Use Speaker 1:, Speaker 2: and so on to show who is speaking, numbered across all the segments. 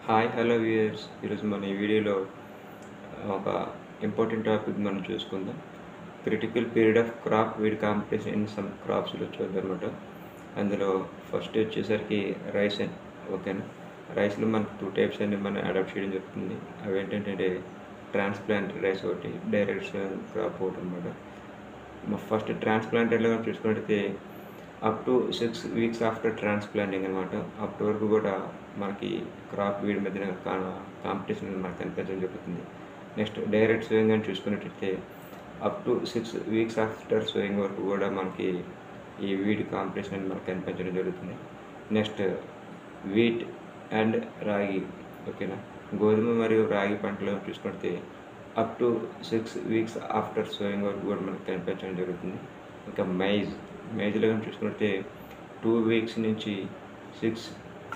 Speaker 1: hi hello viewers ఈరోజు మన ఈ వీడియోలో ఒక ఇంపార్టెంట్ టాపిక్ మనం చూసుకుందాం critical period of crop weed competition in some క్రాప్స్లో చూద్దామన్నమాట అందులో ఫస్ట్ వచ్చేసరికి రైస్ అండ్ ఓకేనా రైస్లో మనకు టూ టైప్స్ అన్ని మనం అడాప్ట్ చేయడం జరుగుతుంది అవి ఏంటంటే ట్రాన్స్ప్లాంట్ రైస్ ఒకటి డైరెక్ట్ క్రాప్ ఒకటి అనమాట ఫస్ట్ ట్రాన్స్ప్లాంటెడ్లో చూసుకున్నట్టయితే up to six weeks after transplanting అనమాట అప్పటి వరకు కూడా మనకి క్రాప్ వీడి మధ్యన కాంపిటీషన్ మనకు కనిపించడం జరుగుతుంది నెక్స్ట్ డైరెక్ట్ సోయింగ్ అని చూసుకున్నట్టయితే up to six weeks after sowing వరకు కూడా మనకి ఈ వీడి కాంపిటీషన్ అనేది మనకు కనిపించడం జరుగుతుంది నెక్స్ట్ వీట్ అండ్ రాగి ఓకేనా గోధుమ మరియు రాగి పంటలో చూసుకుంటే up to six weeks after sowing వరకు కూడా మనకు కనిపించడం జరుగుతుంది ఇంకా మైజ్ మైజ్లో కానీ చూసుకుంటే టూ వీక్స్ నుంచి సిక్స్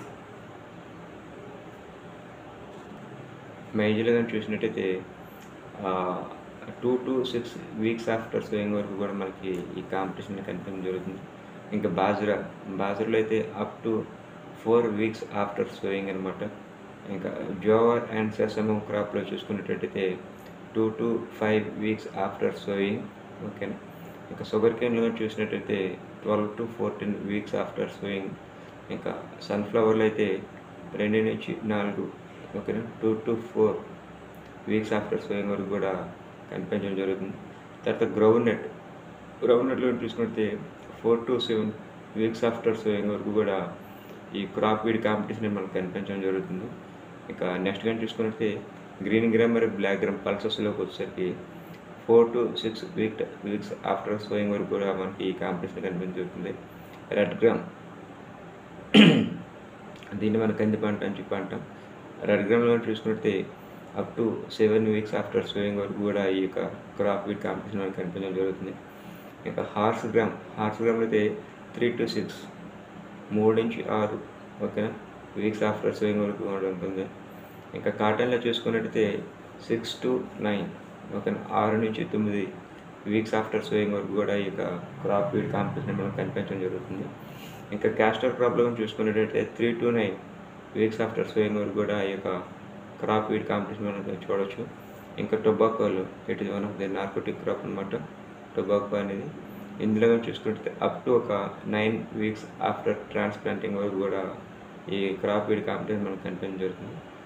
Speaker 1: మైజ్లో కానీ చూసినట్టయితే two to six weeks after sowing వరకు కూడా మనకి ఈ కాంపిటీషన్ కనిపించడం జరుగుతుంది ఇంకా బాజ్రా బాజ్రాలో అయితే up to four weeks after sowing అనమాట ఇంకా జోవర్ అండ్ సెసమం క్రాప్లో చూసుకున్నట్టయితే two to five weeks after sowing ఓకేనా ఇంకా షుగర్ కేన్లో చూసినట్టయితే twelve to fourteen weeks after sowing ఇంకా సన్ఫ్లవర్లో అయితే రెండు నుంచి నాలుగు ఓకేనా two to four weeks after sowing వరకు కూడా కనిపించడం జరుగుతుంది తర్వాత గ్రౌండ్ నెట్ గ్రౌండ్ నెట్లో చూసుకుంటే four to seven weeks after sowing వరకు కూడా ఈ క్రాప్ వీడ్ కాంపిటీషన్ మనకు కనిపించడం జరుగుతుంది ఇక నెక్స్ట్ కానీ చూసుకున్నట్టే గ్రీన్ గ్రామ్ మరియు బ్లాక్ గ్రామ్ పల్సెస్లోకి వచ్చేసరికి four to six week weeks after sowing వరకు కూడా మనకి ఈ కాంపిటీషన్ కనిపించుతుంది రెడ్ గ్రామ్ దీన్ని మన కంది పంట అని చెప్పి అంటాం రెడ్ గ్రామ్లో చూసుకుంటే up to seven weeks after sowing వరకు కూడా ఈ యొక్క క్రాప్ వీడ్ కాంపిటీషన్ మనకి కనిపించడం జరుగుతుంది ఇంకా హార్స్ గ్రామ్ హార్స్ గ్రామ్ అయితే త్రీ టు సిక్స్ మూడు నుంచి ఆరు ఓకేనా వీక్స్ ఆఫ్టర్ సోయింగ్ వరకు కూడా ఉంటుంది ఇంకా కాటన్లో చూసుకున్నట్టయితే సిక్స్ టు నైన్ ఓకేనా ఆరు నుంచి తొమ్మిది వీక్స్ ఆఫ్టర్ సోయింగ్ వరకు కూడా ఈ యొక్క క్రాప్ వీడ్ కాంపిటీషన్ మనకు కనిపించడం జరుగుతుంది ఇంకా క్యాస్టర్ క్రాప్లో చూసుకున్నట్టయితే three to nine weeks after sowing వరకు కూడా ఈ యొక్క క్రాప్ వీడ్ కాంపిటీషన్ మనం చూడవచ్చు ఇంకా టొబాకోలు it is one of the narcotic crop అనమాట టొబాకో అనేది ఇందులో చూసుకుంటే అప్ టు ఒక నైన్ వీక్స్ ఆఫ్టర్ ట్రాన్స్ప్లాంటింగ్ వరకు కూడా ఈ క్రాప్ వీడ్ కాంపిటీషన్ మనకు కనిపించడం జరుగుతుంది